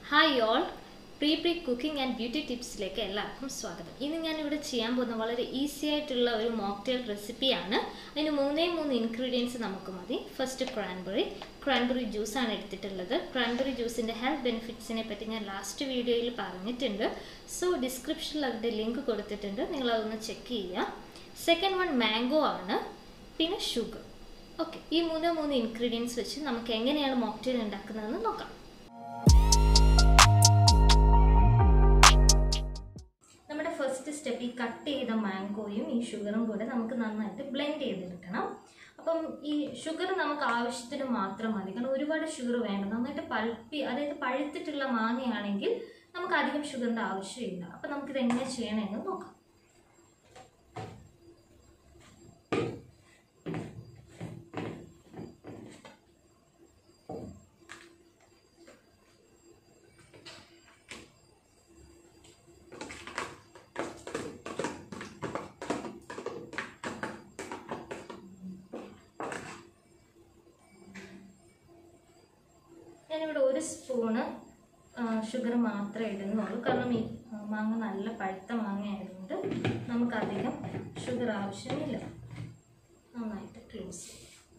hi all pre pre cooking and beauty ടിപ്സിലേക്ക് എല്ലാവർക്കും സ്വാഗതം ഇന്ന് ഞാനിവിടെ ചെയ്യാൻ പോകുന്ന വളരെ ഈസി ആയിട്ടുള്ള ഒരു മോക്ടെയിൽ റെസിപ്പിയാണ് അതിന് മൂന്നേ മൂന്ന് ഇൻഗ്രീഡിയൻസ് നമുക്ക് മതി ഫസ്റ്റ് ക്രാൻബെറി ക്രാൻബെറി ജ്യൂസാണ് എടുത്തിട്ടുള്ളത് ക്രാൻബെറി ജ്യൂസിൻ്റെ ഹെൽത്ത് ബെനിഫിറ്റ്സിനെ പറ്റി ഞാൻ ലാസ്റ്റ് വീഡിയോയിൽ പറഞ്ഞിട്ടുണ്ട് സോ ഡിസ്ക്രിപ്ഷനിൽ അതിൻ്റെ ലിങ്ക് കൊടുത്തിട്ടുണ്ട് നിങ്ങൾ അതൊന്ന് ചെക്ക് ചെയ്യുക സെക്കൻഡ് വൺ മാംഗോ ആണ് പിന്നെ ഷുഗർ ഓക്കെ ഈ മൂന്നേ മൂന്ന് ഇൻഗ്രീഡിയൻസ് വെച്ച് നമുക്ക് എങ്ങനെയാണ് മോക്ടെയിൽ ഉണ്ടാക്കുന്നതെന്ന് നോക്കാം നമ്മുടെ ഫസ്റ്റ് സ്റ്റെപ്പ് ഈ കട്ട് ചെയ്ത മാംഗോയും ഈ ഷുഗറും കൂടെ നമുക്ക് നന്നായിട്ട് ബ്ലെൻഡ് ചെയ്തെടുക്കണം അപ്പം ഈ ഷുഗർ നമുക്ക് ആവശ്യത്തിന് മാത്രം മതി കാരണം ഒരുപാട് ഷുഗർ വേണ്ട നന്നായിട്ട് പഴുപ്പി അതായത് പഴുത്തിട്ടുള്ള മാങ്ങയാണെങ്കിൽ നമുക്ക് അധികം ഷുഗറിൻ്റെ ആവശ്യമില്ല അപ്പം നമുക്കിത് എങ്ങനെ ചെയ്യണമെന്ന് നോക്കാം ഞാനിവിടെ ഒരു സ്പൂണ് ഷുഗർ മാത്രമേ ഇടുന്നുള്ളൂ കാരണം ഈ മാങ്ങ നല്ല പഴുത്ത മാങ്ങ ആയതുകൊണ്ട് നമുക്കധികം ഷുഗർ ആവശ്യമില്ല നന്നായിട്ട് ക്ലീൻസ് ചെയ്യാം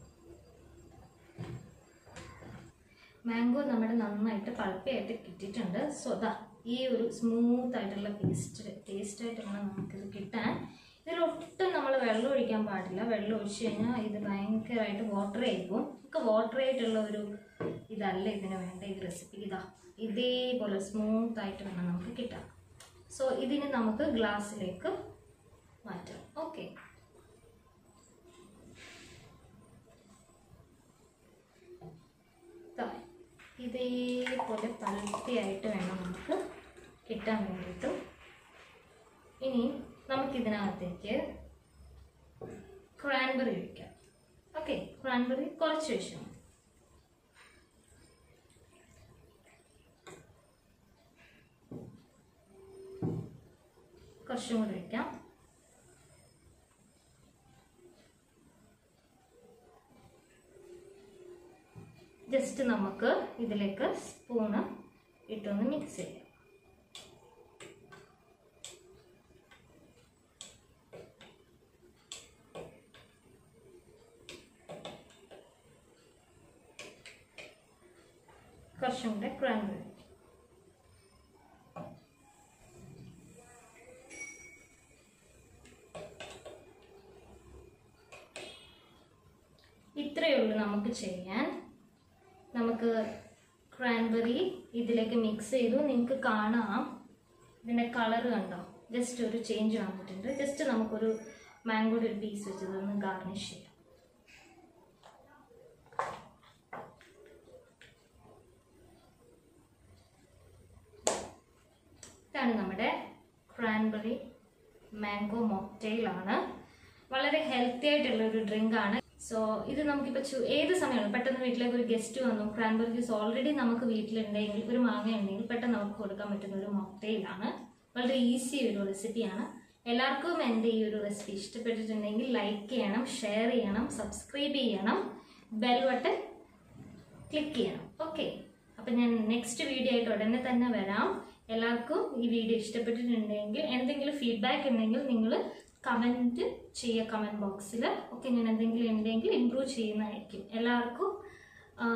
മാംഗോ നമ്മുടെ നന്നായിട്ട് പഴുപ്പയായിട്ട് കിട്ടിയിട്ടുണ്ട് സോ ദാ ഈ ഒരു സ്മൂത്ത് ആയിട്ടുള്ള പേസ്റ്റ് ടേസ്റ്റ് ആയിട്ട് വേണം നമുക്കിത് കിട്ടാൻ ഇതിൽ ഒട്ടും നമ്മൾ വെള്ളം ഒഴിക്കാൻ പാടില്ല വെള്ളം ഒഴിച്ച് കഴിഞ്ഞാൽ ഇത് ഭയങ്കരമായിട്ട് വാട്ടർ ആയിരിക്കും ഒക്കെ വാട്ടർ ആയിട്ടുള്ള ഒരു ഇതല്ല ഇതിന് വേണ്ട ഈ റെസിപ്പി ഇതാ ഇതേപോലെ സ്മൂത്ത് ആയിട്ട് വേണം നമുക്ക് കിട്ടാൻ സോ ഇതിന് നമുക്ക് ഗ്ലാസ്സിലേക്ക് മാറ്റാം ഓക്കെ ഇതേപോലെ പഴുത്തിയായിട്ട് വേണം നമുക്ക് കിട്ടാൻ വേണ്ടിയിട്ട് ഇനി നമുക്കിതിനകത്തേക്ക് ക്രാൻബെറി ഒഴിക്കാം ഓക്കെ ക്രാൻബെറി കുറച്ച് ഒഴിച്ചാൽ മതി കുറച്ചും കൂടി ഒഴിക്കാം ജസ്റ്റ് നമുക്ക് ഇതിലേക്ക് സ്പൂണ് ഇട്ടൊന്ന് മിക്സ് ചെയ്യാം കുറച്ചും കൂടെ ക്രാൻബെറി ഇത്രയേ ഉള്ളൂ നമുക്ക് ചെയ്യാൻ നമുക്ക് ക്രാൻബെറി ഇതിലേക്ക് മിക്സ് ചെയ്തു നിങ്ങൾക്ക് കാണാം ഇതിൻ്റെ കളർ കണ്ടോ ജസ്റ്റ് ഒരു ചേഞ്ച് വന്നിട്ടുണ്ട് ജസ്റ്റ് നമുക്കൊരു മാംഗോയുടെ ഒരു പീസ് വെച്ച് ഇതൊന്ന് ഗാർണിഷ് ചെയ്യാം ഇതാണ് നമ്മുടെ ക്രാൻബെറി മാംഗോ മോക്ടെയിലാണ് വളരെ ഹെൽത്തി ആയിട്ടുള്ള ഒരു ഡ്രിങ്ക് ആണ് സോ ഇത് നമുക്കിപ്പോൾ ചു ഏത് സമയമാണ് പെട്ടെന്ന് വീട്ടിലേക്ക് ഒരു ഗസ്റ്റ് വന്നു ക്രാൻബെറി ജ്യൂസ് ഓൾറെഡി നമുക്ക് വീട്ടിലുണ്ടെങ്കിൽ ഒരു മാങ്ങ ഉണ്ടെങ്കിൽ പെട്ടെന്ന് നമുക്ക് കൊടുക്കാൻ പറ്റുന്ന ഒരു മോക്ടെയിലാണ് വളരെ ഈസി ഒരു റെസിപ്പിയാണ് എല്ലാവർക്കും എൻ്റെ ഈ ഒരു റെസിപ്പി ഇഷ്ടപ്പെട്ടിട്ടുണ്ടെങ്കിൽ ലൈക്ക് ചെയ്യണം ഷെയർ ചെയ്യണം സബ്സ്ക്രൈബ് ചെയ്യണം ബെൽ ബട്ടൺ ക്ലിക്ക് ചെയ്യണം ഓക്കെ അപ്പം ഞാൻ നെക്സ്റ്റ് വീഡിയോ ആയിട്ട് ഉടനെ തന്നെ വരാം എല്ലാവർക്കും ഈ വീഡിയോ ഇഷ്ടപ്പെട്ടിട്ടുണ്ടെങ്കിൽ എന്തെങ്കിലും ഫീഡ്ബാക്ക് ഉണ്ടെങ്കിൽ നിങ്ങൾ കമൻറ്റ് ചെയ്യുക കമൻറ്റ് ബോക്സിൽ ഓക്കെ ഞാൻ എന്തെങ്കിലും ഉണ്ടെങ്കിൽ ഇമ്പ്രൂവ് ചെയ്യുന്നതായിരിക്കും എല്ലാവർക്കും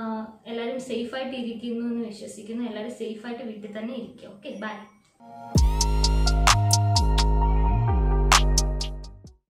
എല്ലാവരും സേഫായിട്ട് ഇരിക്കുന്നു എന്ന് വിശ്വസിക്കുന്നു എല്ലാവരും സേഫായിട്ട് വീട്ടിൽ തന്നെ ഇരിക്കുക ഓക്കെ ബൈ